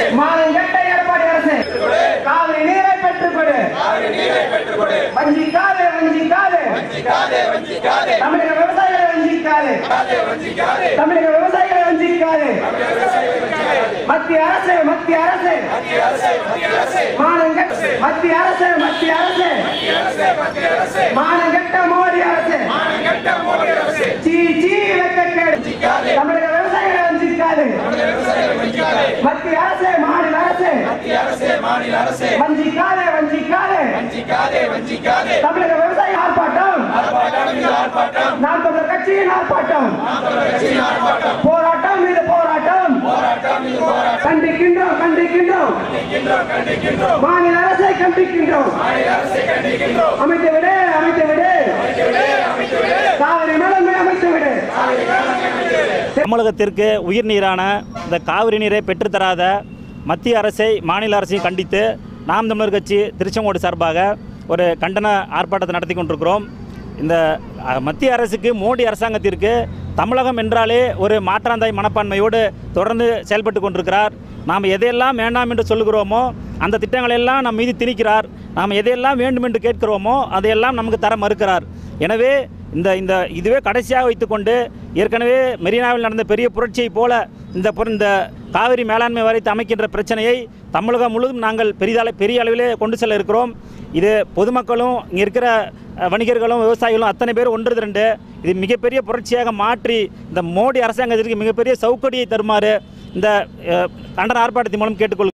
மானங்கெட்ட எடப்பாடி அரசு காவிரி நீரை பெற்றுக் கொடு வஞ்சிக்காதே வஞ்சிக்காதே தமிழக விவசாயிகளை வஞ்சிக்காதே தமிழக விவசாயிகளை வஞ்சிக்காதே மத்திய அரசு மத்திய அரசு மானங்கெட்ட மத்திய அரசு மத்திய அரசு மானங்கெட்ட மோடி அரசு சீ சீ வெட்கக்கேடு தமிழக விவசாயிகளை வஞ்சிக்காது மத்திய அரசு மாநில அரசு வஞ்சிக்காதே வஞ்சிக்காதே தமிழக விவசாயி ஆர்ப்பாட்டம் நாம் தமிழர் கட்சியின் ஆர்ப்பாட்டம் போராட்டம் இது போராட்டம் கண்டிக்கின்றோம் கண்டிக்கின்றோம் மாநில அரசை கண்டிக்கின்றோம் அமைத்து விடு அமைத்து விடு காவிரி மேலாண்மை அமைத்து விடு தமிழகத்திற்கு உயிர் நீரான இந்த காவிரி நீரை பெற்றுத்தராத மத்திய அரசை மாநில அரசையும் கண்டித்து நாம் தமிழர் கட்சி திருச்செங்கோடு சார்பாக ஒரு கண்டன ஆர்ப்பாட்டத்தை நடத்தி கொண்டிருக்கிறோம் இந்த அஹ், மத்திய அரசுக்கு மோடி அரசாங்கத்திற்கு தமிழகம் என்றாலே ஒரு மாற்றாந்தாய் மனப்பான்மையோடு தொடர்ந்து செயல்பட்டு கொண்டிருக்கிறார் நாம் எதையெல்லாம் வேண்டாம் என்று சொல்லுகிறோமோ அந்த திட்டங்களெல்லாம் நம் மீது திணிக்கிறார் நாம் எதையெல்லாம் வேண்டும் என்று கேட்கிறோமோ அதையெல்லாம் நமக்கு தர மறுக்கிறார் எனவே இந்த இந்த இதுவே கடைசியாக வைத்துக்கொண்டு ஏற்கனவே மெரினாவில் நடந்த பெரிய புரட்சியைப் போல இந்த புற- இந்த காவிரி மேலாண்மை வாரியத்தை அமைக்கின்ற பிரச்சனையை தமிழகம் முழுவதும் நாங்கள் பெரிதால பெரிய அளவிலே கொண்டு செல்ல இருக்கிறோம் இது பொதுமக்களும் இங்கே இருக்கிற அஹ், வணிகர்களும் விவசாயிகளும் அத்தனை பேரும் ஒன்று திரண்டு இது மிகப்பெரிய புரட்சியாக மாற்றி இந்த மோடி அரசாங்கத்திற்கு மிகப்பெரிய சவுக்கடியை தருமாறு இந்த அஹ், கண்டன ஆர்ப்பாட்டத்தின் மூலம் கேட்டுக்கொள்